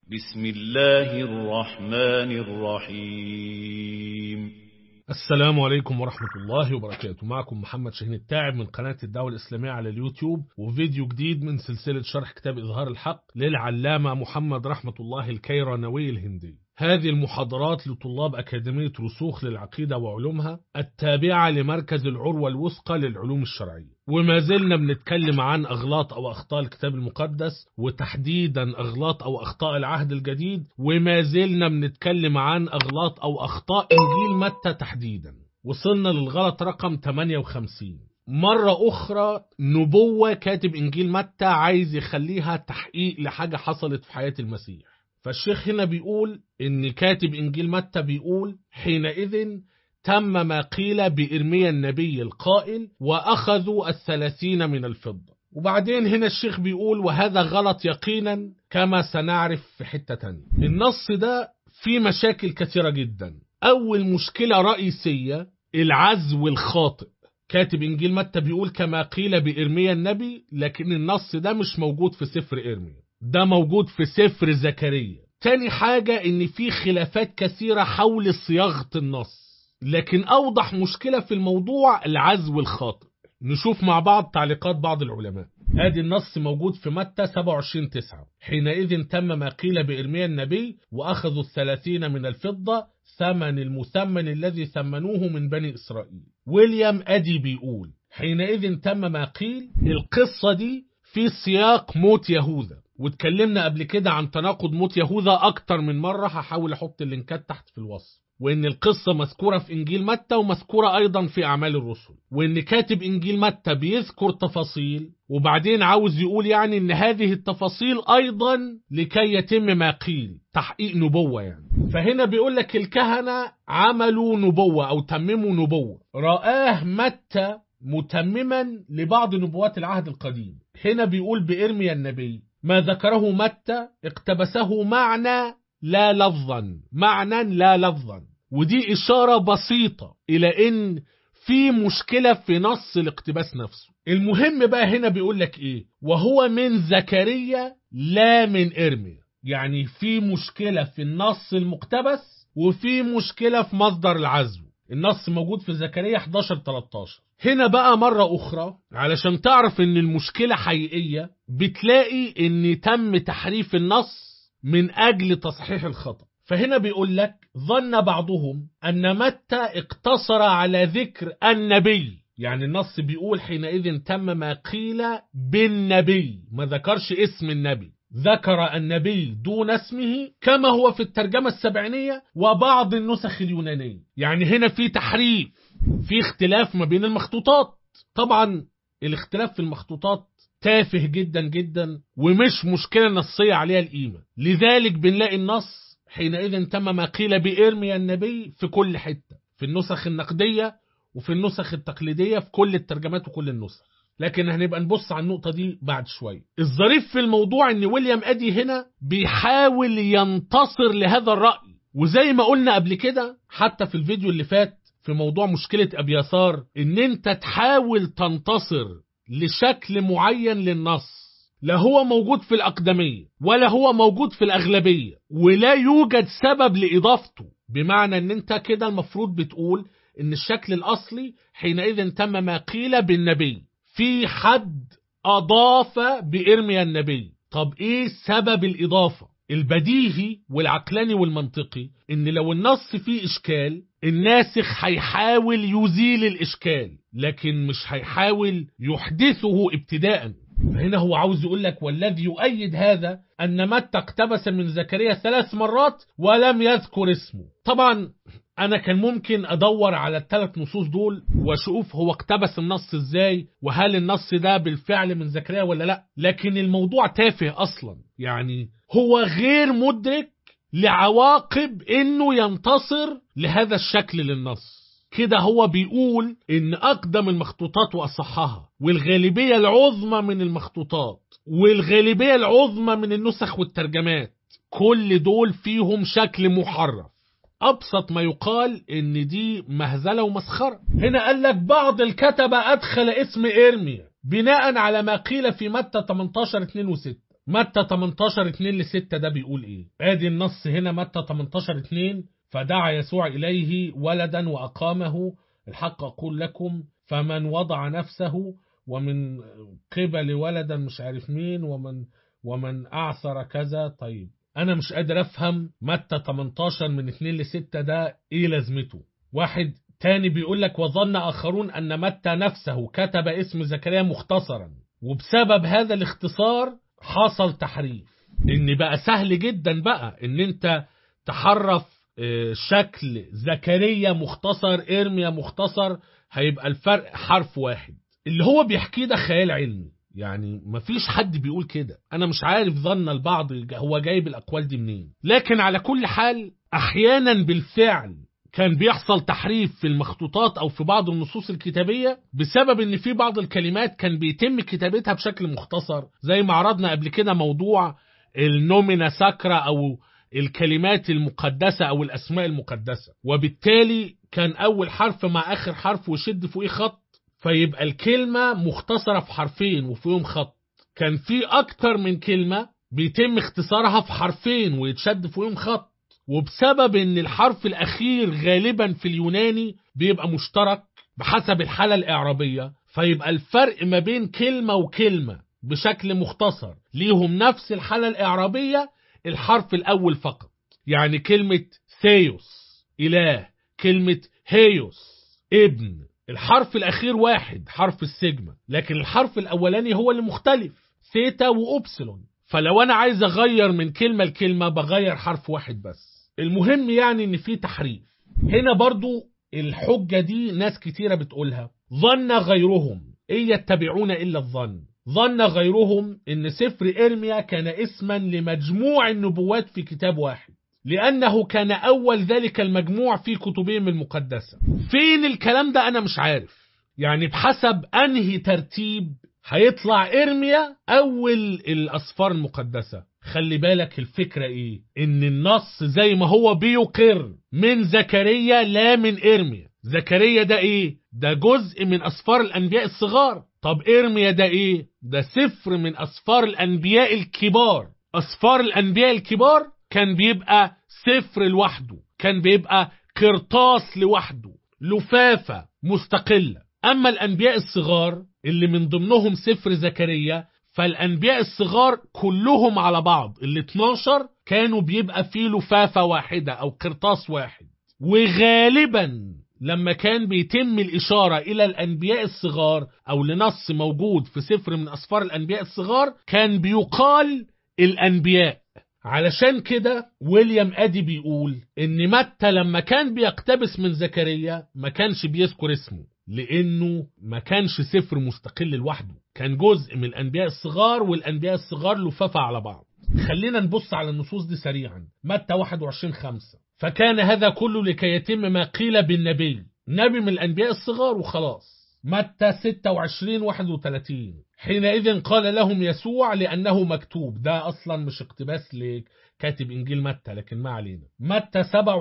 بسم الله الرحمن الرحيم السلام عليكم ورحمة الله وبركاته معكم محمد شاهين التاعب من قناة الدعوة الإسلامية على اليوتيوب وفيديو جديد من سلسلة شرح كتاب إظهار الحق للعلامة محمد رحمة الله الكيرانوي الهندي هذه المحاضرات لطلاب أكاديمية رسوخ للعقيدة وعلومها التابعة لمركز العروة الوثقى للعلوم الشرعية وما زلنا بنتكلم عن أغلاط أو أخطاء الكتاب المقدس وتحديدا أغلاط أو أخطاء العهد الجديد وما زلنا بنتكلم عن أغلاط أو أخطاء إنجيل متى تحديدا وصلنا للغلط رقم 58 مرة أخرى نبوة كاتب إنجيل متى عايز يخليها تحقيق لحاجة حصلت في حياة المسيح فالشيخ هنا بيقول إن كاتب إنجيل متى بيقول حينئذ تم ما قيل بإرميا النبي القائل وأخذوا الثلاثين من الفضة وبعدين هنا الشيخ بيقول وهذا غلط يقينا كما سنعرف في حتة تانية النص ده فيه مشاكل كثيرة جدا أول مشكلة رئيسية العزو الخاطئ كاتب إنجيل متى بيقول كما قيل بإرميا النبي لكن النص ده مش موجود في سفر إرميا ده موجود في سفر زكريا تاني حاجة إن في خلافات كثيرة حول صياغة النص لكن أوضح مشكلة في الموضوع العزو الخاطئ نشوف مع بعض تعليقات بعض العلماء ادي النص موجود في متى 27 9 حينئذ تم ما قيل بإرميا النبي وأخذوا الثلاثين من الفضة ثمن المثمن الذي ثمنوه من بني إسرائيل ويليام أدي بيقول حينئذ تم ما قيل القصة دي في سياق موت يهوذا واتكلمنا قبل كده عن تناقض موت يهوذا أكتر من مرة هحاول أحط اللينكات تحت في الوصف وإن القصة مذكورة في إنجيل متى ومذكورة أيضا في أعمال الرسل وإن كاتب إنجيل متى بيذكر تفاصيل وبعدين عاوز يقول يعني إن هذه التفاصيل أيضا لكي يتم ما قيل تحقيق نبوة يعني فهنا بيقول لك الكهنة عملوا نبوة أو تمموا نبوة رآه متى متمما لبعض نبوات العهد القديم هنا بيقول بإرميا النبي ما ذكره متى اقتبسه معنى لا لفظا معنى لا لفظا ودي إشارة بسيطة إلى إن في مشكلة في نص الاقتباس نفسه المهم بقى هنا بيقول لك إيه وهو من زكريا لا من إرميا يعني في مشكلة في النص المقتبس وفي مشكلة في مصدر العزو النص موجود في زكريا 11 13 هنا بقى مرة أخرى علشان تعرف إن المشكلة حقيقية بتلاقي إن تم تحريف النص من أجل تصحيح الخطأ فهنا بيقول لك ظن بعضهم أن متى اقتصر على ذكر النبي يعني النص بيقول حينئذ تم ما قيل بالنبي ما ذكرش اسم النبي ذكر النبي دون اسمه كما هو في الترجمة السبعينية وبعض النسخ اليونانية يعني هنا في تحريف في اختلاف ما بين المخطوطات طبعا الاختلاف في المخطوطات تافه جدا جدا ومش مشكلة نصية عليها القيمة لذلك بنلاقي النص حينئذ تم ما قيل بإرميا النبي في كل حتة في النسخ النقدية وفي النسخ التقليدية في كل الترجمات وكل النسخ لكن هنبقى نبص على النقطة دي بعد شوية الظريف في الموضوع ان ويليام ادي هنا بيحاول ينتصر لهذا الرأي وزي ما قلنا قبل كده حتى في الفيديو اللي فات في موضوع مشكلة أبيثار ان انت تحاول تنتصر لشكل معين للنص لا هو موجود في الأقدمية ولا هو موجود في الأغلبية ولا يوجد سبب لإضافته بمعنى ان انت كده المفروض بتقول ان الشكل الأصلي حينئذ تم ما قيل بالنبي في حد أضاف بإرميا النبي طب إيه سبب الإضافة البديهي والعقلاني والمنطقي إن لو النص فيه إشكال الناسخ هيحاول يزيل الإشكال لكن مش هيحاول يحدثه ابتداء فهنا هو عاوز يقول لك والذي يؤيد هذا أن متى اقتبس من زكريا ثلاث مرات ولم يذكر اسمه طبعا أنا كان ممكن أدور على الثلاث نصوص دول وأشوف هو اقتبس النص إزاي وهل النص ده بالفعل من زكريا ولا لأ لكن الموضوع تافه أصلا يعني هو غير مدرك لعواقب إنه ينتصر لهذا الشكل للنص كده هو بيقول إن أقدم المخطوطات وأصحها والغالبية العظمى من المخطوطات والغالبية العظمى من النسخ والترجمات كل دول فيهم شكل محرف أبسط ما يقال إن دي مهزلة ومسخرة هنا قال لك بعض الكتبة أدخل اسم إرميا بناء على ما قيل في متى 18 2 و6 متى 18 2 ل 6 ده بيقول ايه ادي النص هنا متى 18 2 فدعا يسوع اليه ولدا واقامه الحق اقول لكم فمن وضع نفسه ومن قبل ولدا مش عارف مين ومن ومن اعثر كذا طيب انا مش قادر افهم متى 18 من 2 ل 6 ده ايه لازمته واحد تاني بيقول لك وظن اخرون ان متى نفسه كتب اسم زكريا مختصرا وبسبب هذا الاختصار حصل تحريف ان بقى سهل جدا بقى ان انت تحرف آه، شكل زكريا مختصر ارميا مختصر هيبقى الفرق حرف واحد اللي هو بيحكيه ده خيال علمي يعني مفيش حد بيقول كده انا مش عارف ظن البعض هو جايب الاقوال دي منين لكن على كل حال احيانا بالفعل كان بيحصل تحريف في المخطوطات او في بعض النصوص الكتابيه بسبب ان في بعض الكلمات كان بيتم كتابتها بشكل مختصر زي ما عرضنا قبل كده موضوع النومينا ساكرا او الكلمات المقدسه او الاسماء المقدسه وبالتالي كان اول حرف مع اخر حرف وشد فوقيه خط فيبقى الكلمه مختصره في حرفين وفيهم خط كان في اكتر من كلمه بيتم اختصارها في حرفين ويتشد فوقيهم خط وبسبب ان الحرف الاخير غالبا في اليوناني بيبقى مشترك بحسب الحالة الاعرابية فيبقى الفرق ما بين كلمة وكلمة بشكل مختصر ليهم نفس الحالة الاعرابية الحرف الاول فقط يعني كلمة ثيوس اله كلمة هيوس ابن الحرف الاخير واحد حرف السجمة لكن الحرف الاولاني هو اللي مختلف ثيتا واوبسلون فلو انا عايز اغير من كلمة لكلمة بغير حرف واحد بس المهم يعني ان في تحريف هنا برضو الحجة دي ناس كتيرة بتقولها ظن غيرهم إن يتبعون إلا الظن ظن غيرهم ان سفر ارميا كان اسما لمجموع النبوات في كتاب واحد لأنه كان أول ذلك المجموع في كتبهم المقدسة فين الكلام ده أنا مش عارف يعني بحسب أنهي ترتيب هيطلع إرميا أول الأسفار المقدسة خلي بالك الفكرة إيه إن النص زي ما هو بيقر من زكريا لا من إرميا زكريا ده إيه ده جزء من أسفار الأنبياء الصغار طب إرميا ده إيه ده سفر من أسفار الأنبياء الكبار أسفار الأنبياء الكبار كان بيبقى سفر لوحده كان بيبقى قرطاس لوحده لفافة مستقلة أما الأنبياء الصغار اللي من ضمنهم سفر زكريا فالأنبياء الصغار كلهم على بعض ال 12 كانوا بيبقى فيه لفافة واحدة أو قرطاس واحد وغالبا لما كان بيتم الإشارة إلى الأنبياء الصغار أو لنص موجود في سفر من أسفار الأنبياء الصغار كان بيقال الأنبياء علشان كده ويليام أدي بيقول إن متى لما كان بيقتبس من زكريا ما كانش بيذكر اسمه لأنه ما كانش سفر مستقل لوحده كان جزء من الأنبياء الصغار والأنبياء الصغار لفافة على بعض خلينا نبص على النصوص دي سريعا متى 21 5 فكان هذا كله لكي يتم ما قيل بالنبي نبي من الأنبياء الصغار وخلاص متى 26 31 حينئذ قال لهم يسوع لأنه مكتوب ده أصلا مش اقتباس لكاتب إنجيل متى لكن ما علينا متى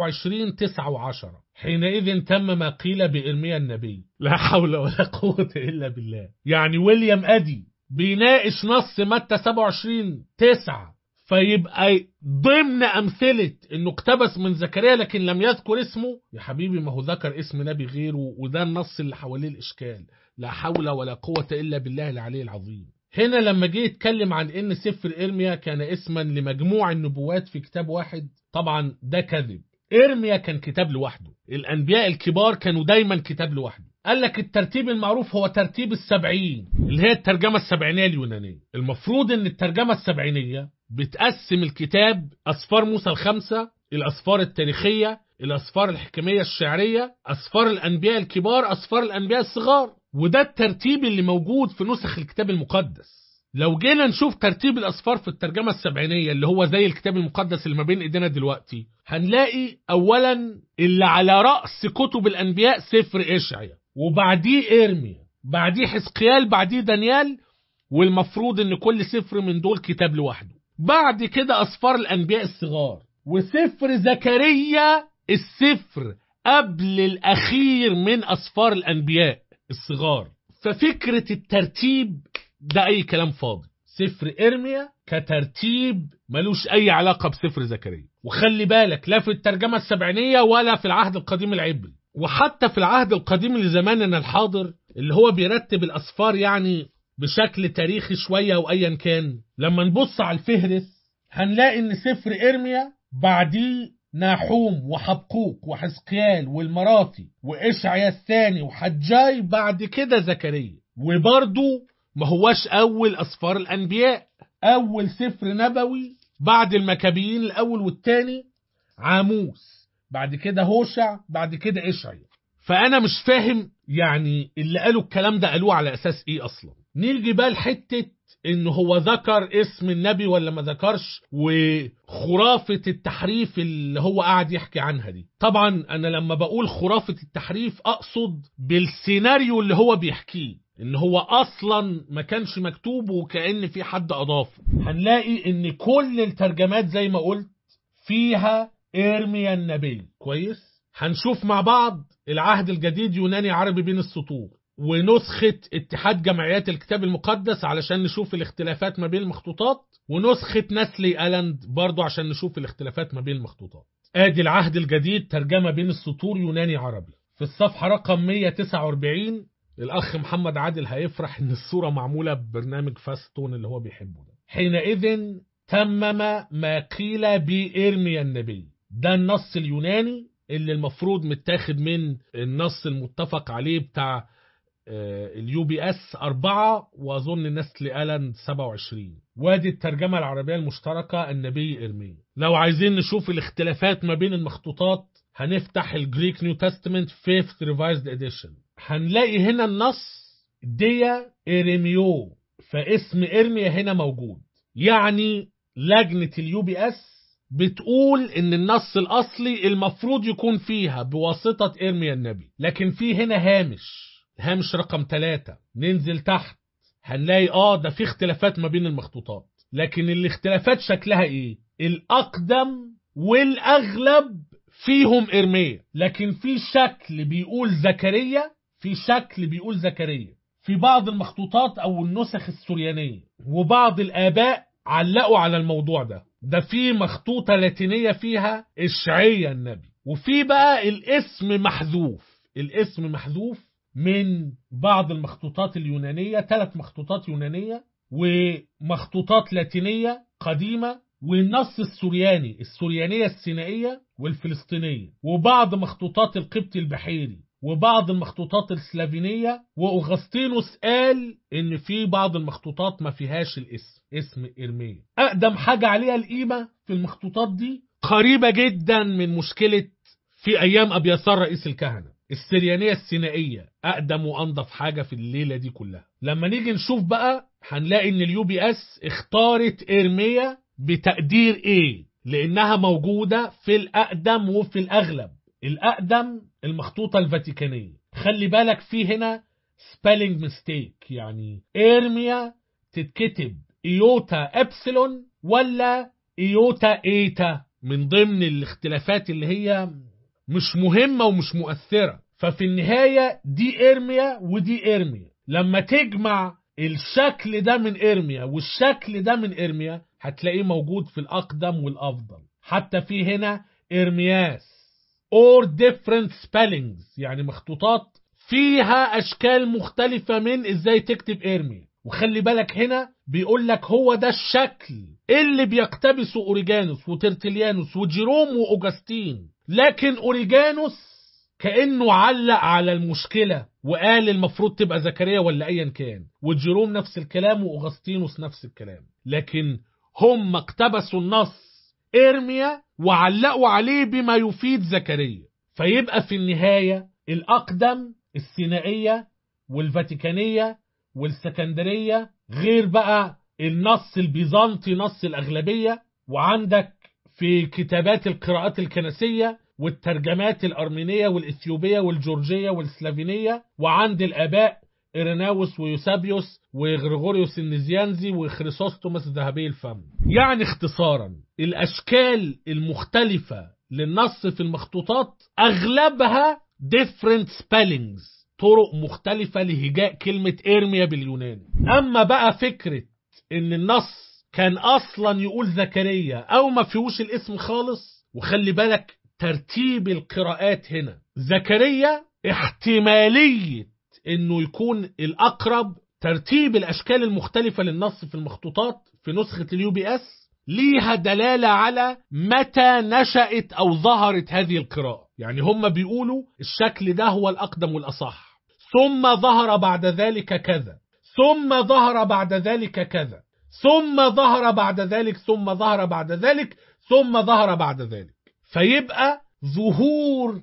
27 9 و10 حينئذ تم ما قيل بإرميا النبي لا حول ولا قوة إلا بالله يعني ويليام أدي بيناقش نص متى 27 9 فيبقى ضمن أمثلة إنه اقتبس من زكريا لكن لم يذكر اسمه يا حبيبي ما هو ذكر اسم نبي غيره وده النص اللي حواليه الإشكال لا حول ولا قوة إلا بالله العلي العظيم هنا لما جه يتكلم عن إن سفر إرميا كان اسما لمجموع النبوات في كتاب واحد طبعا ده كذب إرميا كان كتاب لوحده الأنبياء الكبار كانوا دايما كتاب لوحده قال لك الترتيب المعروف هو ترتيب السبعين اللي هي الترجمة السبعينية اليونانية المفروض ان الترجمة السبعينية بتقسم الكتاب أسفار موسى الخمسة الأسفار التاريخية الأسفار الحكمية الشعرية أسفار الأنبياء الكبار أسفار الأنبياء الصغار وده الترتيب اللي موجود في نسخ الكتاب المقدس لو جينا نشوف ترتيب الأسفار في الترجمة السبعينية اللي هو زي الكتاب المقدس اللي ما بين إيدينا دلوقتي هنلاقي أولا اللي على رأس كتب الأنبياء سفر إشعيا وبعديه إرميا بعديه حزقيال بعديه دانيال والمفروض ان كل سفر من دول كتاب لوحده بعد كده أسفار الأنبياء الصغار وسفر زكريا السفر قبل الأخير من أسفار الأنبياء الصغار ففكرة الترتيب ده أي كلام فاضي سفر إرميا كترتيب ملوش أي علاقة بسفر زكريا وخلي بالك لا في الترجمة السبعينية ولا في العهد القديم العبري وحتى في العهد القديم لزماننا الحاضر اللي هو بيرتب الأسفار يعني بشكل تاريخي شوية أو أيا كان لما نبص على الفهرس هنلاقي إن سفر إرميا بعديه ناحوم وحبقوق وحزقيال والمراطي وإشعيا الثاني وحجاي بعد كده زكريا وبرضه ما هواش أول أسفار الأنبياء أول سفر نبوي بعد المكابيين الأول والثاني عاموس بعد كده هوشع بعد كده إشعيا فأنا مش فاهم يعني اللي قالوا الكلام ده قالوه على أساس إيه أصلا نيجي بقى لحتة إن هو ذكر اسم النبي ولا ما ذكرش وخرافة التحريف اللي هو قاعد يحكي عنها دي طبعا أنا لما بقول خرافة التحريف أقصد بالسيناريو اللي هو بيحكيه ان هو اصلا ما كانش مكتوب وكأن في حد اضافه هنلاقي ان كل الترجمات زي ما قلت فيها ارميا النبي كويس هنشوف مع بعض العهد الجديد يوناني عربي بين السطور ونسخة اتحاد جمعيات الكتاب المقدس علشان نشوف الاختلافات ما بين المخطوطات ونسخة نسلي ألاند برضو عشان نشوف الاختلافات ما بين المخطوطات ادي العهد الجديد ترجمة بين السطور يوناني عربي في الصفحة رقم 149 الأخ محمد عادل هيفرح إن الصورة معمولة ببرنامج فاستون اللي هو بيحبه ده حينئذ تمم ما قيل بإرميا النبي ده النص اليوناني اللي المفروض متاخد من النص المتفق عليه بتاع اليو بي اس 4 واظن نسل الان 27 وادي الترجمه العربيه المشتركه النبي ارميا لو عايزين نشوف الاختلافات ما بين المخطوطات هنفتح الجريك نيو تestament 5th revised edition هنلاقي هنا النص ديا إرميو فاسم إرميا هنا موجود يعني لجنة اليو بي اس بتقول ان النص الاصلي المفروض يكون فيها بواسطة ارميا النبي لكن في هنا هامش هامش رقم ثلاثة ننزل تحت هنلاقي اه ده في اختلافات ما بين المخطوطات لكن الاختلافات شكلها ايه الاقدم والاغلب فيهم ارميا لكن في شكل بيقول زكريا في شكل بيقول زكريا في بعض المخطوطات او النسخ السريانية وبعض الاباء علقوا على الموضوع ده ده في مخطوطة لاتينية فيها إشعيا النبي وفي بقى الاسم محذوف الاسم محذوف من بعض المخطوطات اليونانية ثلاث مخطوطات يونانية ومخطوطات لاتينية قديمة والنص السورياني السوريانية السينائية والفلسطينية وبعض مخطوطات القبط البحيري وبعض المخطوطات السلافينية وأغسطينوس قال إن في بعض المخطوطات ما فيهاش الاسم اسم إرميا أقدم حاجة عليها القيمة في المخطوطات دي قريبة جدا من مشكلة في أيام أبيسار رئيس الكهنة السريانية السينائية أقدم وأنظف حاجة في الليلة دي كلها لما نيجي نشوف بقى هنلاقي إن اليو بي اس اختارت إرميا بتقدير إيه لأنها موجودة في الأقدم وفي الأغلب الأقدم المخطوطة الفاتيكانية خلي بالك في هنا spelling mistake يعني إرميا تتكتب إيوتا إبسلون ولا إيوتا إيتا من ضمن الاختلافات اللي هي مش مهمة ومش مؤثرة ففي النهاية دي إرميا ودي إرميا لما تجمع الشكل ده من إرميا والشكل ده من إرميا هتلاقيه موجود في الأقدم والأفضل حتى في هنا إرمياس or different spellings يعني مخطوطات فيها أشكال مختلفة من إزاي تكتب إرميا وخلي بالك هنا بيقول لك هو ده الشكل اللي بيقتبسه أوريجانوس وترتليانوس وجيروم وأوجستين لكن أوريجانوس كأنه علق على المشكلة وقال المفروض تبقى زكريا ولا أيا كان وجيروم نفس الكلام وأوغسطينوس نفس الكلام لكن هم اقتبسوا النص إرميا وعلقوا عليه بما يفيد زكريا فيبقى في النهاية الأقدم السينائية والفاتيكانية والسكندرية غير بقى النص البيزنطي نص الأغلبية وعندك في كتابات القراءات الكنسية والترجمات الأرمينية والإثيوبية والجورجية والسلافينية وعند الآباء إيريناوس ويوسابيوس وغريغوريوس النزيانزي وخريسوستومس ذهبي الفم يعني اختصارا الأشكال المختلفة للنص في المخطوطات أغلبها different spellings طرق مختلفة لهجاء كلمة إرميا باليوناني أما بقى فكرة ان النص كان اصلا يقول زكريا او ما فيهوش الاسم خالص وخلي بالك ترتيب القراءات هنا زكريا احتمالية انه يكون الاقرب ترتيب الاشكال المختلفة للنص في المخطوطات في نسخة اليو بي اس ليها دلالة على متى نشأت او ظهرت هذه القراءة يعني هم بيقولوا الشكل ده هو الاقدم والاصح ثم ظهر بعد ذلك كذا ثم ظهر بعد ذلك كذا ثم ظهر بعد ذلك ثم ظهر بعد ذلك ثم ظهر بعد ذلك فيبقى ظهور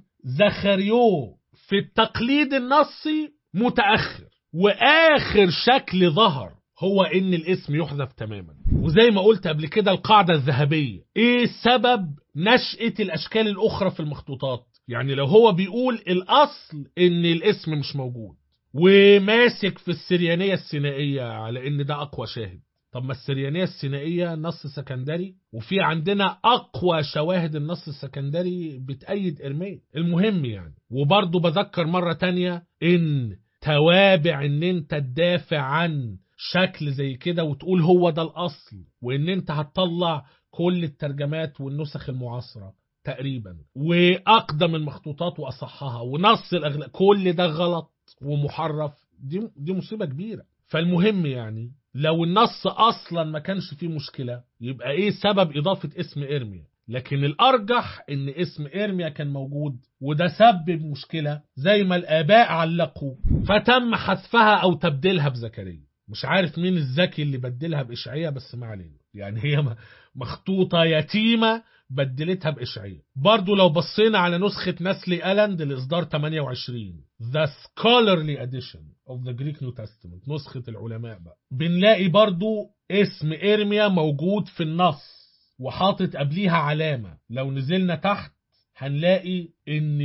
زخريو في التقليد النصي متأخر وآخر شكل ظهر هو إن الاسم يحذف تماما وزي ما قلت قبل كده القاعدة الذهبية إيه سبب نشأة الأشكال الأخرى في المخطوطات يعني لو هو بيقول الأصل إن الاسم مش موجود وماسك في السريانية السينائية على إن ده أقوى شاهد طب ما السريانية السينائية نص سكندري وفي عندنا أقوى شواهد النص السكندري بتأيد إرميا المهم يعني وبرضه بذكر مرة تانية إن توابع إن أنت تدافع عن شكل زي كده وتقول هو ده الأصل وإن أنت هتطلع كل الترجمات والنسخ المعاصرة تقريبا وأقدم المخطوطات وأصحها ونص الأغلب كل ده غلط ومحرف دي دي مصيبة كبيرة فالمهم يعني لو النص اصلا ما كانش فيه مشكله يبقى ايه سبب اضافه اسم ارميا لكن الارجح ان اسم ارميا كان موجود وده سبب مشكله زي ما الاباء علقوا فتم حذفها او تبديلها بزكريا مش عارف مين الذكي اللي بدلها باشعياء بس ما علينا يعني هي مخطوطه يتيمه بدلتها بإشعياء برضو لو بصينا على نسخة نسلي ألاند الإصدار 28 The Scholarly Edition of the Greek New Testament نسخة العلماء بقى بنلاقي برضو اسم إرميا موجود في النص وحاطط قبليها علامة لو نزلنا تحت هنلاقي ان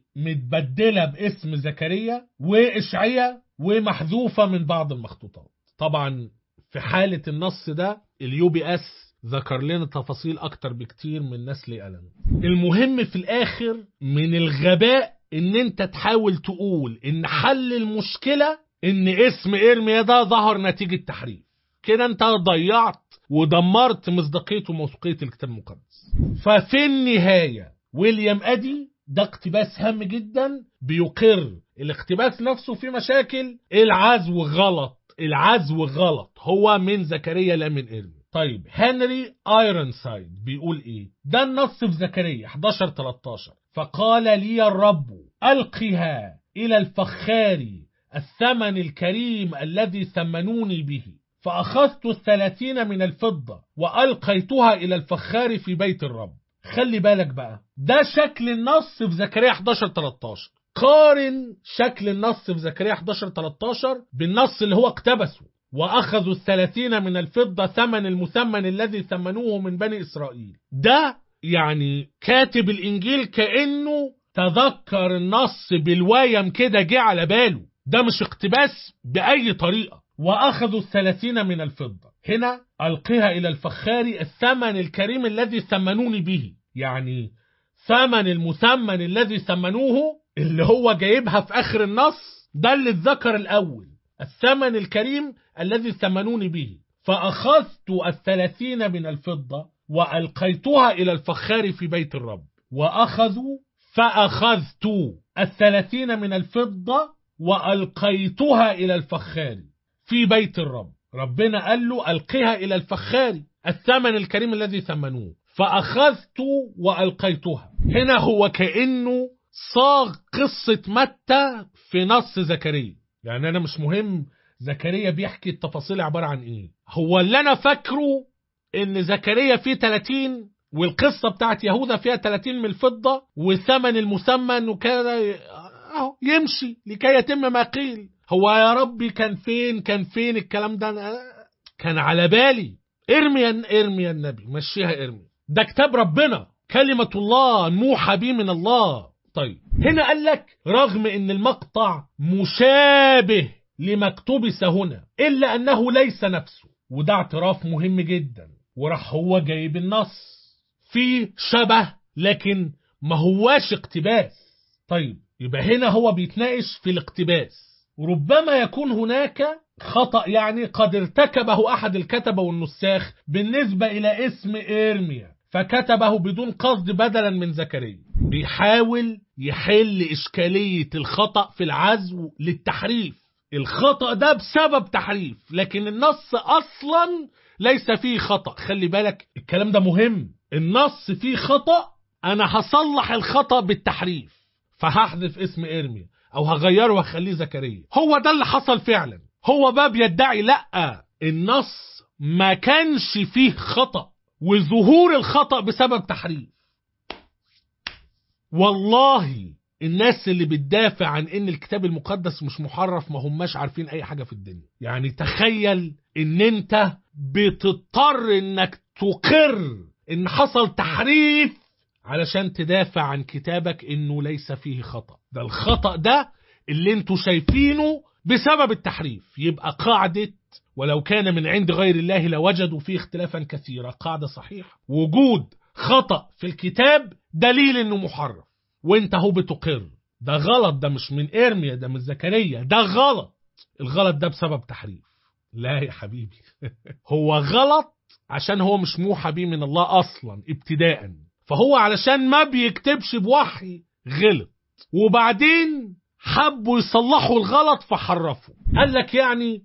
متبدلة باسم زكريا وإشعياء ومحذوفة من بعض المخطوطات طبعا في حالة النص ده اليو بي اس ذكر لنا تفاصيل اكتر بكتير من نسل ألم المهم في الاخر من الغباء ان انت تحاول تقول ان حل المشكلة ان اسم ارميا ده ظهر نتيجة تحريف كده انت ضيعت ودمرت مصداقية وموثوقية الكتاب المقدس ففي النهاية ويليام ادي ده اقتباس هام جدا بيقر الاقتباس نفسه فيه مشاكل العزو غلط العزو غلط هو من زكريا لا من ارميا طيب هنري ايرونسايد بيقول ايه ده النص في زكريا 11 13 فقال لي الرب القها الى الفخار الثمن الكريم الذي ثمنوني به فاخذت الثلاثين من الفضه والقيتها الى الفخار في بيت الرب خلي بالك بقى ده شكل النص في زكريا 11 13 قارن شكل النص في زكريا 11 13 بالنص اللي هو اقتبسه وأخذوا الثلاثين من الفضة ثمن المثمن الذي ثمنوه من بني إسرائيل ده يعني كاتب الإنجيل كأنه تذكر النص بالوايم كده جه على باله ده مش اقتباس بأي طريقة وأخذوا الثلاثين من الفضة هنا ألقيها إلى الفخار الثمن الكريم الذي ثمنوني به يعني ثمن المثمن الذي ثمنوه اللي هو جايبها في آخر النص ده اللي اتذكر الأول الثمن الكريم الذي ثمنوني به فأخذت الثلاثين من الفضة وألقيتها إلى الفخار في بيت الرب وأخذوا فأخذت الثلاثين من الفضة وألقيتها إلى الفخار في بيت الرب ربنا قال له ألقها إلى الفخار الثمن الكريم الذي ثمنوه فأخذت وألقيتها هنا هو كأنه صاغ قصة متى في نص زكريا يعني أنا مش مهم زكريا بيحكي التفاصيل عبارة عن إيه هو اللي أنا فاكره إن زكريا فيه 30 والقصة بتاعت يهوذا فيها 30 من الفضة وثمن المثمن وكذا أهو يمشي لكي يتم ما قيل هو يا ربي كان فين كان فين الكلام ده أنا كان على بالي ارمي يا ارمي يا النبي مشيها ارمي ده كتاب ربنا كلمة الله موحى به من الله طيب هنا قال لك رغم ان المقطع مشابه لما اقتبس هنا الا انه ليس نفسه وده اعتراف مهم جدا وراح هو جايب النص في شبه لكن ما هواش اقتباس طيب يبقى هنا هو بيتناقش في الاقتباس ربما يكون هناك خطأ يعني قد ارتكبه أحد الكتبة والنساخ بالنسبة إلى اسم إيرميا فكتبه بدون قصد بدلا من زكريا بيحاول يحل إشكالية الخطأ في العزو للتحريف الخطأ ده بسبب تحريف لكن النص أصلا ليس فيه خطأ خلي بالك الكلام ده مهم النص فيه خطأ أنا هصلح الخطأ بالتحريف فهحذف اسم إرميا أو هغيره وهخليه زكريا هو ده اللي حصل فعلا هو بقى بيدعي لأ النص ما كانش فيه خطأ وظهور الخطأ بسبب تحريف والله الناس اللي بتدافع عن ان الكتاب المقدس مش محرف ما هماش عارفين اي حاجة في الدنيا يعني تخيل ان انت بتضطر انك تقر ان حصل تحريف علشان تدافع عن كتابك انه ليس فيه خطأ ده الخطأ ده اللي انتوا شايفينه بسبب التحريف يبقى قاعدة ولو كان من عند غير الله لوجدوا فيه اختلافا كثيرا قاعدة صحيحة وجود خطأ في الكتاب دليل انه محرف وانت هو بتقر ده غلط ده مش من ارميا ده من زكريا ده غلط الغلط ده بسبب تحريف لا يا حبيبي هو غلط عشان هو مش موحى بيه من الله اصلا ابتداء فهو علشان ما بيكتبش بوحي غلط وبعدين حبوا يصلحوا الغلط فحرفوا قال لك يعني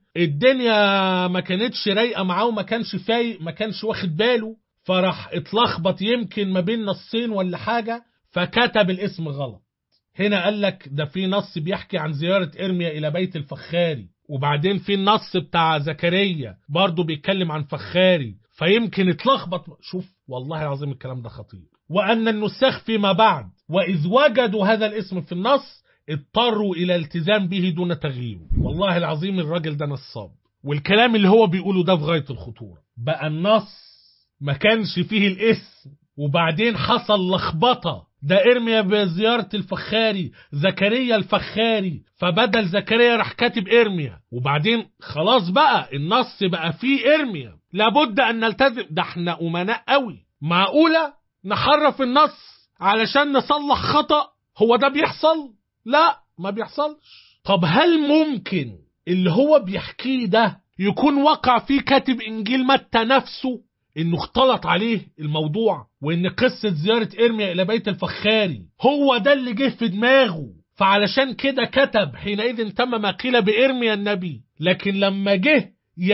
الدنيا ما كانتش رايقه معاه وما كانش فايق ما كانش واخد باله فراح اتلخبط يمكن ما بين نصين ولا حاجه فكتب الاسم غلط هنا قال لك ده في نص بيحكي عن زيارة إرميا إلى بيت الفخاري وبعدين في النص بتاع زكريا برضه بيتكلم عن فخاري فيمكن اتلخبط شوف والله العظيم الكلام ده خطير وأن النساخ فيما بعد وإذ وجدوا هذا الاسم في النص اضطروا إلى التزام به دون تغييره والله العظيم الراجل ده نصاب والكلام اللي هو بيقوله ده في غاية الخطورة بقى النص ما كانش فيه الاسم وبعدين حصل لخبطة ده ارميا بزيارة الفخاري زكريا الفخاري فبدل زكريا راح كاتب ارميا وبعدين خلاص بقى النص بقى فيه ارميا لابد ان نلتزم ده احنا امناء قوي معقولة نحرف النص علشان نصلح خطأ هو ده بيحصل لا ما بيحصلش طب هل ممكن اللي هو بيحكيه ده يكون وقع فيه كاتب انجيل متى نفسه انه اختلط عليه الموضوع وان قصة زيارة ارميا الى بيت الفخاري هو ده اللي جه في دماغه فعلشان كده كتب حينئذ تم ما قيل بارميا النبي لكن لما جه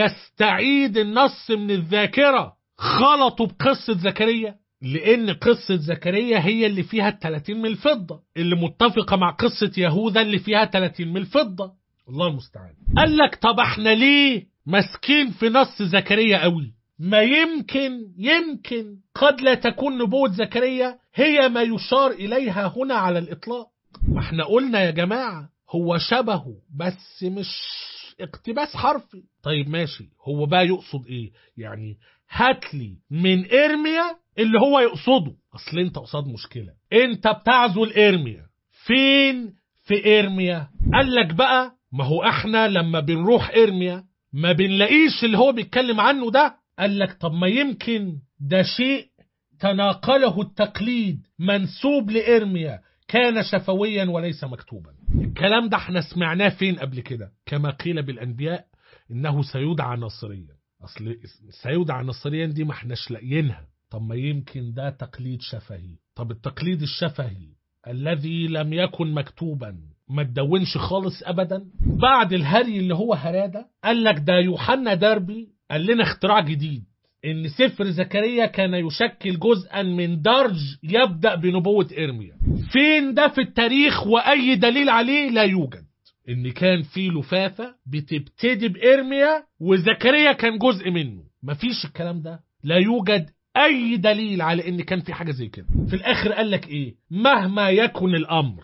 يستعيد النص من الذاكرة خلطوا بقصة زكريا لان قصة زكريا هي اللي فيها التلاتين من الفضة اللي متفقة مع قصة يهوذا اللي فيها تلاتين من الفضة الله المستعان قال لك طب احنا ليه ماسكين في نص زكريا قوي ما يمكن يمكن قد لا تكون نبوة زكريا هي ما يشار إليها هنا على الإطلاق ما احنا قلنا يا جماعة هو شبهه بس مش اقتباس حرفي طيب ماشي هو بقى يقصد ايه يعني هاتلي من ارميا اللي هو يقصده اصل انت قصاد مشكلة انت بتعزل ارميا فين في ارميا قال لك بقى ما هو احنا لما بنروح ارميا ما بنلاقيش اللي هو بيتكلم عنه ده قال لك طب ما يمكن ده شيء تناقله التقليد منسوب لإرميا كان شفويا وليس مكتوبا الكلام ده احنا سمعناه فين قبل كده كما قيل بالأنبياء إنه سيدعى ناصريا أصل سيدعى ناصريا دي ما احناش لاقيينها طب ما يمكن ده تقليد شفهي طب التقليد الشفهي الذي لم يكن مكتوبا ما تدونش خالص ابدا بعد الهري اللي هو هراده قال لك ده يوحنا دربي قال لنا اختراع جديد ان سفر زكريا كان يشكل جزءا من درج يبدا بنبوه ارميا فين ده في التاريخ واي دليل عليه لا يوجد ان كان في لفافه بتبتدي بارميا وزكريا كان جزء منه مفيش الكلام ده لا يوجد اي دليل على ان كان في حاجه زي كده في الاخر قال لك ايه مهما يكن الامر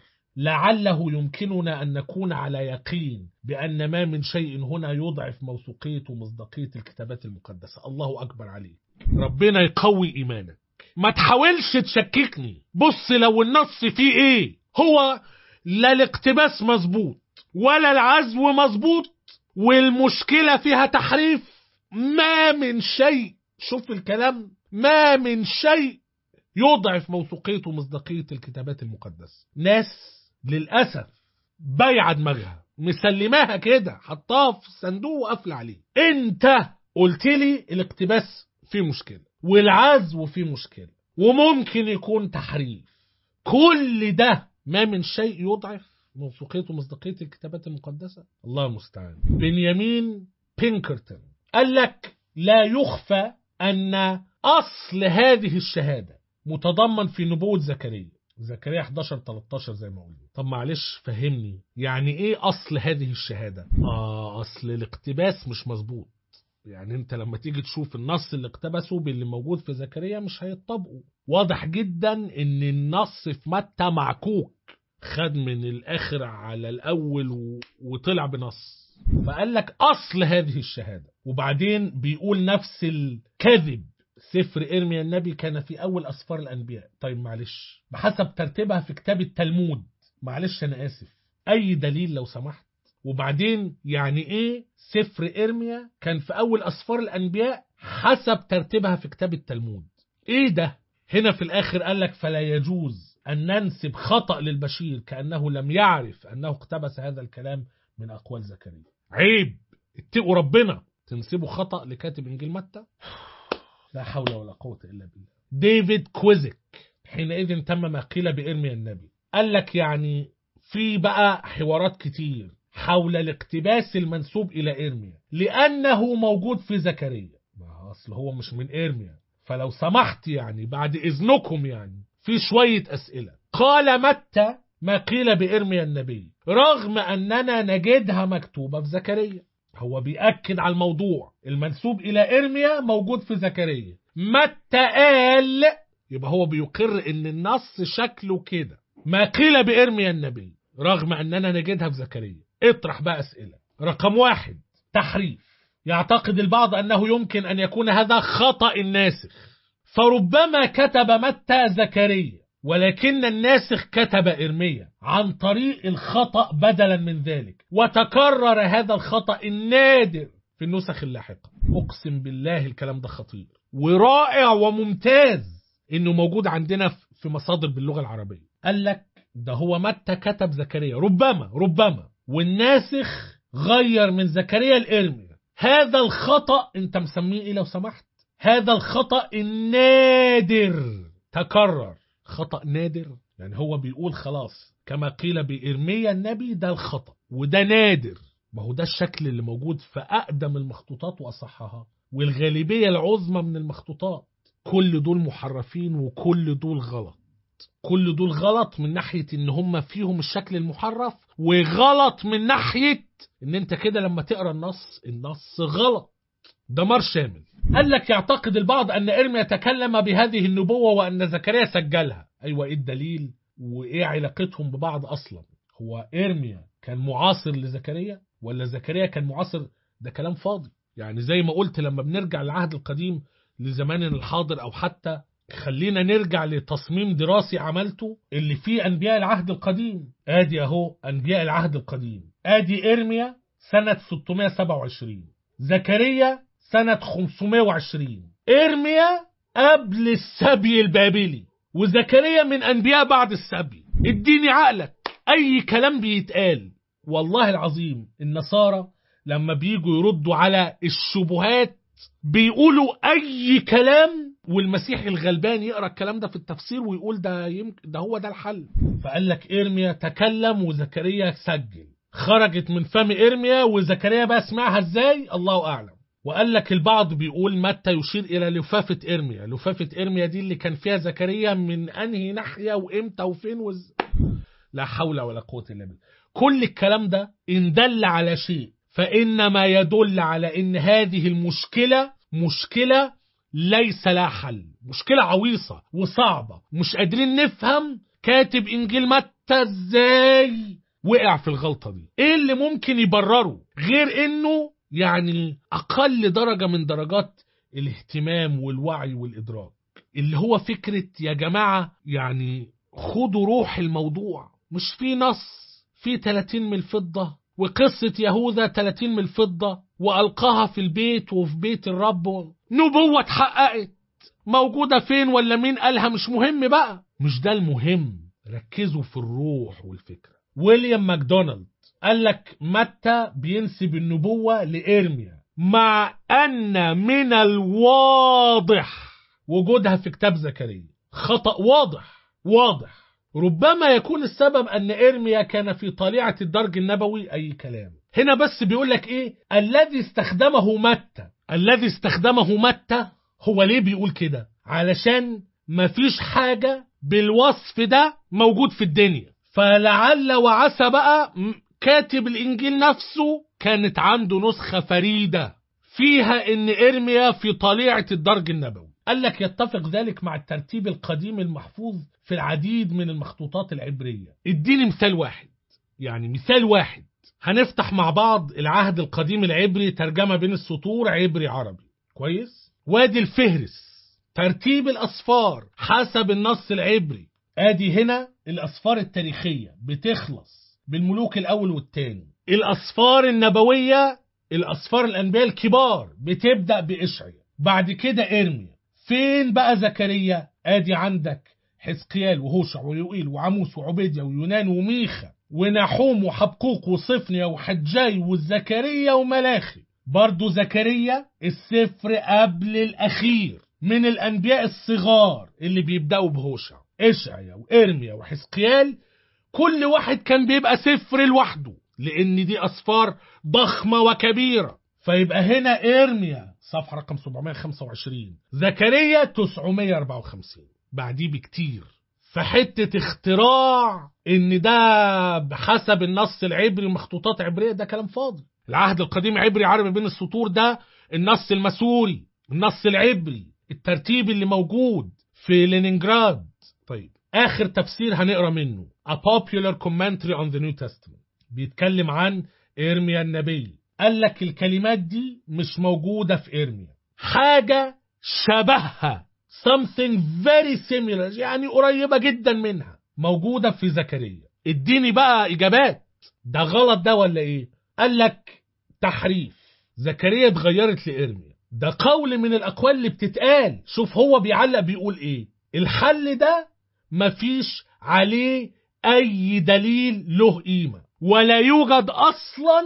لعله يمكننا أن نكون على يقين بأن ما من شيء هنا يضعف موثوقية ومصداقية الكتابات المقدسة الله أكبر عليه ربنا يقوي إيمانك ما تحاولش تشككني بص لو النص فيه إيه هو لا الاقتباس مظبوط ولا العزو مظبوط والمشكلة فيها تحريف ما من شيء شوف الكلام ما من شيء يضعف موثوقية ومصداقية الكتابات المقدسة ناس للأسف بايعة دماغها مسلماها كده حطاها في الصندوق وقافله عليه انت قلت لي الاقتباس فيه مشكله والعزو فيه مشكله وممكن يكون تحريف كل ده ما من شيء يضعف موثوقيه ومصداقيه الكتابات المقدسه الله المستعان بنيامين بينكرتون قال لك لا يخفى ان اصل هذه الشهاده متضمن في نبوه زكريا زكريا 11 13 زي ما قلنا طب معلش فهمني يعني ايه اصل هذه الشهاده اه اصل الاقتباس مش مظبوط يعني انت لما تيجي تشوف النص اللي اقتبسه باللي موجود في زكريا مش هيطبقوا واضح جدا ان النص في متى معكوك خد من الاخر على الاول و... وطلع بنص فقال لك اصل هذه الشهاده وبعدين بيقول نفس الكذب سفر ارميا النبي كان في اول اسفار الانبياء طيب معلش بحسب ترتيبها في كتاب التلمود معلش انا اسف اي دليل لو سمحت وبعدين يعني ايه سفر ارميا كان في اول اسفار الانبياء حسب ترتيبها في كتاب التلمود ايه ده هنا في الاخر قال لك فلا يجوز ان ننسب خطا للبشير كانه لم يعرف انه اقتبس هذا الكلام من اقوال زكريا عيب اتقوا ربنا تنسبوا خطا لكاتب انجيل متى لا حول ولا قوه الا بالله ديفيد كويزك حينئذ تم ما قيل بارميا النبي قال لك يعني في بقى حوارات كتير حول الاقتباس المنسوب إلى إرميا لأنه موجود في زكريا ما أصل هو مش من إرميا فلو سمحت يعني بعد إذنكم يعني في شوية أسئلة قال متى ما قيل بإرميا النبي رغم أننا نجدها مكتوبة في زكريا هو بيأكد على الموضوع المنسوب إلى إرميا موجود في زكريا متى قال يبقى هو بيقر إن النص شكله كده ما قيل بإرميا النبي رغم أننا نجدها في زكريا اطرح بقى أسئلة رقم واحد تحريف يعتقد البعض أنه يمكن أن يكون هذا خطأ الناسخ فربما كتب متى زكريا ولكن الناسخ كتب إرميا عن طريق الخطأ بدلا من ذلك وتكرر هذا الخطأ النادر في النسخ اللاحقة أقسم بالله الكلام ده خطير ورائع وممتاز إنه موجود عندنا في مصادر باللغة العربية قال لك ده هو متى كتب زكريا ربما ربما والناسخ غير من زكريا لإرميا هذا الخطأ انت مسميه ايه لو سمحت هذا الخطأ النادر تكرر خطأ نادر يعني هو بيقول خلاص كما قيل بإرميا النبي ده الخطأ وده نادر ما هو ده الشكل اللي موجود في أقدم المخطوطات وأصحها والغالبية العظمى من المخطوطات كل دول محرفين وكل دول غلط كل دول غلط من ناحية ان هم فيهم الشكل المحرف وغلط من ناحية ان انت كده لما تقرا النص النص غلط دمار شامل قال لك يعتقد البعض ان ارميا تكلم بهذه النبوة وان زكريا سجلها ايوه ايه الدليل وايه علاقتهم ببعض اصلا هو ارميا كان معاصر لزكريا ولا زكريا كان معاصر ده كلام فاضي يعني زي ما قلت لما بنرجع للعهد القديم لزماننا الحاضر او حتى خلينا نرجع لتصميم دراسي عملته اللي فيه أنبياء العهد القديم آدي أهو أنبياء العهد القديم آدي إرميا سنة 627 زكريا سنة 520 إرميا قبل السبي البابلي وزكريا من أنبياء بعد السبي اديني عقلك أي كلام بيتقال والله العظيم النصارى لما بيجوا يردوا على الشبهات بيقولوا أي كلام والمسيح الغلبان يقرا الكلام ده في التفسير ويقول ده يمكن ده هو ده الحل فقال لك ارميا تكلم وزكريا سجل خرجت من فم ارميا وزكريا بقى سمعها ازاي الله اعلم وقال لك البعض بيقول متى يشير الى لفافه ارميا لفافه ارميا دي اللي كان فيها زكريا من انهي ناحيه وامتى وفين وز... لا حول ولا قوه الا بالله كل الكلام ده ان دل على شيء فانما يدل على ان هذه المشكله مشكله ليس لها حل مشكلة عويصة وصعبة مش قادرين نفهم كاتب إنجيل متى إزاي وقع في الغلطة دي إيه اللي ممكن يبرره غير إنه يعني أقل درجة من درجات الاهتمام والوعي والإدراك اللي هو فكرة يا جماعة يعني خدوا روح الموضوع مش في نص في 30 من الفضة وقصة يهوذا 30 من الفضة وألقاها في البيت وفي بيت الرب نبوة اتحققت موجودة فين ولا مين قالها مش مهم بقى مش ده المهم ركزوا في الروح والفكرة ويليام ماكدونالد قال لك متى بينسب النبوة لإرميا مع أن من الواضح وجودها في كتاب زكريا خطأ واضح واضح ربما يكون السبب أن إرميا كان في طليعة الدرج النبوي أي كلام هنا بس بيقول لك إيه الذي استخدمه متى الذي استخدمه متى هو ليه بيقول كده علشان مفيش حاجة بالوصف ده موجود في الدنيا فلعل وعسى بقى م- كاتب الإنجيل نفسه كانت عنده نسخة فريدة فيها إن إرميا في طليعة الدرج النبوي قال لك يتفق ذلك مع الترتيب القديم المحفوظ في العديد من المخطوطات العبرية اديني مثال واحد يعني مثال واحد هنفتح مع بعض العهد القديم العبري ترجمة بين السطور عبري عربي كويس وادي الفهرس ترتيب الأصفار حسب النص العبري ادي هنا الأصفار التاريخية بتخلص بالملوك الأول والثاني الأصفار النبوية الأصفار الأنبياء الكبار بتبدأ بإشعيا بعد كده إرميا فين بقى زكريا ادي عندك حزقيال وهوشع ويوئيل وعموس وعبيديا ويونان وميخا ونحوم وحبقوق وصفنيا وحجاي وزكريا وملاخي برضو زكريا السفر قبل الأخير من الأنبياء الصغار اللي بيبدأوا بهوشع إشعيا وإرميا وحزقيال كل واحد كان بيبقى سفر لوحده لأن دي أصفار ضخمة وكبيرة فيبقى هنا إرميا صفحة رقم 725 زكريا 954 بعديه بكتير فحتة اختراع ان ده بحسب النص العبري مخطوطات عبرية ده كلام فاضي العهد القديم عبري عربي بين السطور ده النص المسوري النص العبري الترتيب اللي موجود في لينينجراد طيب اخر تفسير هنقرا منه A Popular Commentary on the New Testament بيتكلم عن ارميا النبي قال لك الكلمات دي مش موجودة في ارميا حاجة شبهها something very similar يعني قريبة جدا منها موجودة في زكريا اديني بقى اجابات ده غلط ده ولا ايه قال لك تحريف زكريا اتغيرت لارميا ده قول من الاقوال اللي بتتقال شوف هو بيعلق بيقول ايه الحل ده مفيش عليه اي دليل له قيمه ولا يوجد اصلا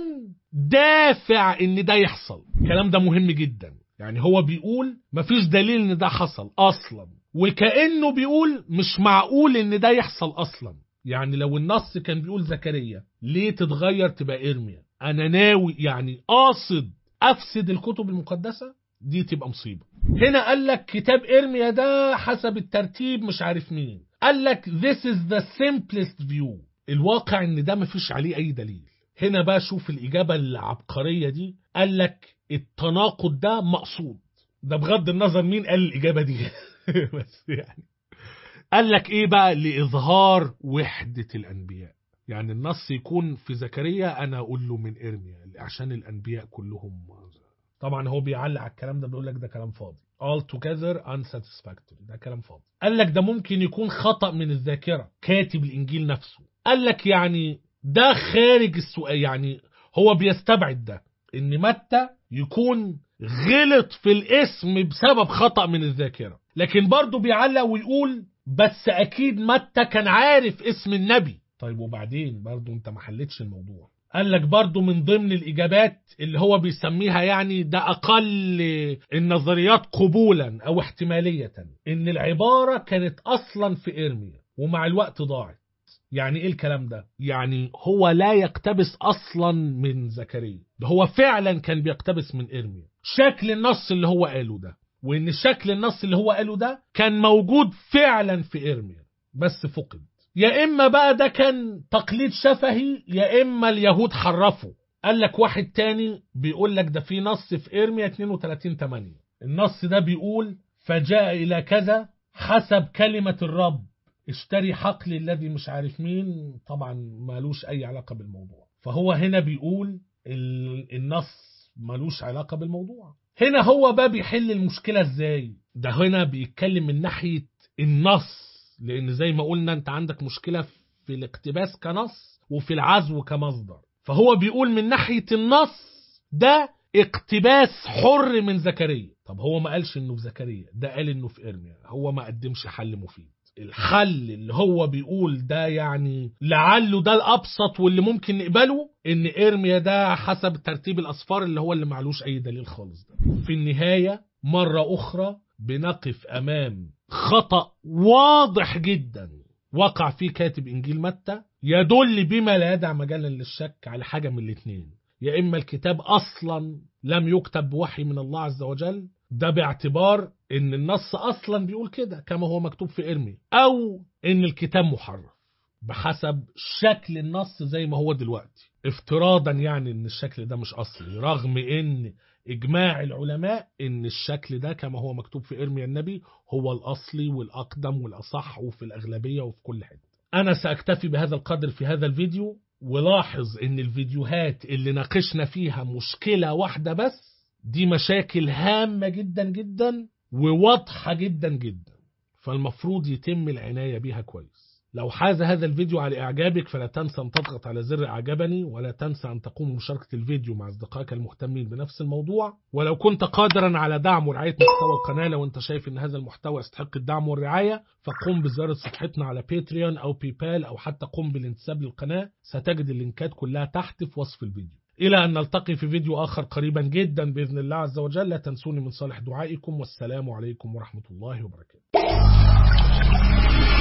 دافع ان ده يحصل الكلام ده مهم جدا يعني هو بيقول مفيش دليل ان ده حصل اصلا وكانه بيقول مش معقول ان ده يحصل اصلا يعني لو النص كان بيقول زكريا ليه تتغير تبقى ارميا انا ناوي يعني قاصد افسد الكتب المقدسه دي تبقى مصيبه هنا قال لك كتاب ارميا ده حسب الترتيب مش عارف مين قال لك this is the simplest view الواقع ان ده مفيش عليه اي دليل هنا بقى شوف الاجابه العبقريه دي قال لك التناقض ده مقصود ده بغض النظر مين قال الاجابه دي بس يعني قال لك ايه بقى لاظهار وحده الانبياء يعني النص يكون في زكريا انا اقول له من ارميا عشان الانبياء كلهم طبعا هو بيعلق على الكلام ده بيقول لك ده كلام فاضي all together unsatisfactory ده كلام فاضي قال لك ده ممكن يكون خطأ من الذاكرة كاتب الإنجيل نفسه قال لك يعني ده خارج السؤال يعني هو بيستبعد ده ان متى يكون غلط في الاسم بسبب خطأ من الذاكرة لكن برضه بيعلق ويقول بس اكيد متى كان عارف اسم النبي طيب وبعدين برضه انت ما حلتش الموضوع قال لك برضه من ضمن الاجابات اللي هو بيسميها يعني ده اقل النظريات قبولا او احتماليه ان العباره كانت اصلا في ارميا ومع الوقت ضاعت يعني ايه الكلام ده يعني هو لا يقتبس اصلا من زكريا ده هو فعلا كان بيقتبس من ارميا شكل النص اللي هو قاله ده وان شكل النص اللي هو قاله ده كان موجود فعلا في ارميا بس فقد يا اما بقى ده كان تقليد شفهي يا اما اليهود حرفوا قال لك واحد تاني بيقول لك ده في نص في ارميا 32 8 النص ده بيقول فجاء الى كذا حسب كلمة الرب اشتري حقل الذي مش عارف مين طبعا مالوش اي علاقة بالموضوع فهو هنا بيقول النص مالوش علاقة بالموضوع هنا هو بقى بيحل المشكلة ازاي ده هنا بيتكلم من ناحية النص لان زي ما قلنا انت عندك مشكلة في الاقتباس كنص وفي العزو كمصدر فهو بيقول من ناحية النص ده اقتباس حر من زكريا طب هو ما قالش انه في زكريا ده قال انه في ارميا هو ما قدمش حل مفيد الحل اللي هو بيقول ده يعني لعله ده الابسط واللي ممكن نقبله ان ارميا ده حسب ترتيب الاصفار اللي هو اللي معلوش اي دليل خالص ده في النهايه مره اخرى بنقف امام خطا واضح جدا وقع فيه كاتب انجيل متى يدل بما لا يدع مجالا للشك على حاجه من الاثنين يا اما الكتاب اصلا لم يكتب بوحي من الله عز وجل ده باعتبار ان النص اصلا بيقول كده كما هو مكتوب في ارمي او ان الكتاب محرف بحسب شكل النص زي ما هو دلوقتي افتراضا يعني ان الشكل ده مش اصلي رغم ان اجماع العلماء ان الشكل ده كما هو مكتوب في ارميا النبي هو الاصلي والاقدم والاصح وفي الاغلبيه وفي كل حته انا ساكتفي بهذا القدر في هذا الفيديو ولاحظ ان الفيديوهات اللي ناقشنا فيها مشكله واحده بس دي مشاكل هامة جدا جدا وواضحة جدا جدا فالمفروض يتم العناية بيها كويس لو حاز هذا الفيديو على إعجابك فلا تنسى أن تضغط على زر إعجبني ولا تنسى أن تقوم بمشاركة الفيديو مع أصدقائك المهتمين بنفس الموضوع ولو كنت قادرا على دعم ورعاية محتوى القناة لو أنت شايف أن هذا المحتوى يستحق الدعم والرعاية فقم بزيارة صفحتنا على باتريون أو بيبال أو حتى قم بالانتساب للقناة ستجد اللينكات كلها تحت في وصف الفيديو إلى أن نلتقي في فيديو آخر قريبا جدا بإذن الله عز وجل لا تنسوني من صالح دعائكم والسلام عليكم ورحمة الله وبركاته